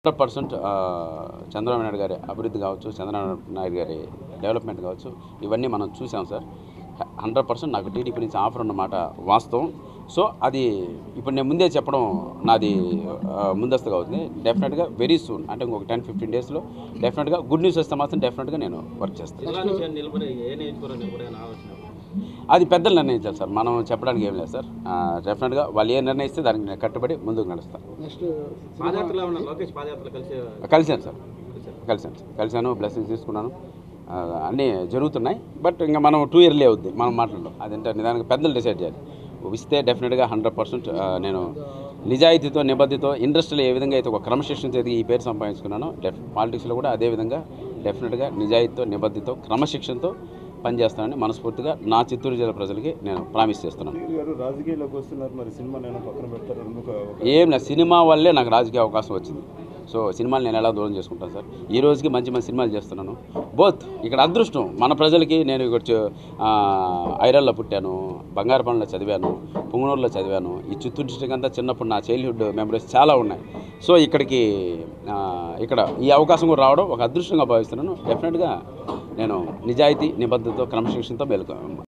hundred percent Chandrababu Naidu గారి అభివృద్ధి కావచ్చు చంద్రబాబు నాయుడు గారి డెవలప్మెంట్ కావచ్చు ఇవన్నీ మనం చూసాం సార్ హండ్రెడ్ పర్సెంట్ నాకు టీడీపీ నుంచి ఆఫర్ ఉన్నమాట వాస్తవం సో అది ఇప్పుడు నేను ముందే చెప్పడం నాది ఆ, ముందస్తుగా అవుతుంది డెఫినెట్గా వెరీ సూన్ అంటే ఇంకొక టెన్ ఫిఫ్టీన్ డెస్లో డెఫినెట్గా గుడ్ న్యూస్ వస్తే మాత్రం డెఫినెట్గా నేను వర్క్ చేస్తాను జిల్లా నుంచి ఆయన నిలబడి ఏ నియోజకవర్గం నిలబడే ఆలోచన అది పెద్దలు నిర్ణయించాలి సార్ మనం చెప్పడానికి ఏం లేదు సార్ డెఫినెట్గా వాళ్ళు ఏ నిర్ణయిస్తే దానికి నేను కట్టుబడి ముందుకు నడుస్తాను నెక్స్ట్ పాదయాత్రలో ఉన్న లోకేష్ పాదయాత్రలో కలిసి కలిశాను సార్ కలిశాను సార్ కలిశాను బ్లెస్సింగ్స్ తీసుకున్నాను ఆ, అన్నీ జరుగుతున్నాయి బట్ ఇంకా మనం టూ ఇయర్లీ అవుద్ది మనం మాట్లాడడం అదంటే నిదానికి పెద్దలు డిసైడ్ చేయాలి ఇస్తే డెఫినెట్గా హండ్రెడ్ పర్సెంట్ నేను నిజాయితీతో నిబద్ధితో ఇండస్ట్రీలో ఏ విధంగా అయితే ఒక క్రమశిక్షణ ఎదిగి ఈ పేరు సంపాదించుకున్నానో డెఫ్ పాలిటిక్స్లో కూడా అదే విధంగా డెఫినెట్గా నిజాయితీతో నిబద్ధితో క్రమశిక్షణతో పనిచేస్తానని మనస్ఫూర్తిగా నా చిత్తూరు జిల్లా ప్రజలకి నేను ప్రామిస్ చేస్తున్నాను మీరు గారు రాజకీయాల్లోకి వస్తున్నారు మరి సినిమా నేను పక్కన పెడతారు ఎందుకు ఒక ఏం లేదు సినిమా వల్లే నాకు రాజకీయ అవకాశం వచ్చింది సో సినిమాలు నేను ఎలా దూరం చేసుకుంటాను సార్ ఈ రోజుకి మంచి మంచి సినిమాలు చేస్తున్నాను బోత్ ఇక్కడ అదృష్టం మన ప్రజలకి నేను ఇక్కడ చు- ఆ, ఐరల్లో పుట్టాను బంగారుపల్లిలో చదివాను పుంగనూరులో చదివాను ఈ చిత్తూరు డిస్ట్రిక్ట్ అంతా చిన్నప్పుడు నా చైల్డ్హుడ్ మెమరీస్ చాలా ఉన్నాయి సో ఇక్కడికి ఆ, ఇక్కడ ఈ అవకాశం కూడా రావడం ఒక అదృష్టంగా భావిస్తున్నాను డెఫినెట్గా నేను నిజాయితీ నిబద్ధతతో క్రమశిక్షణతో మేలుకో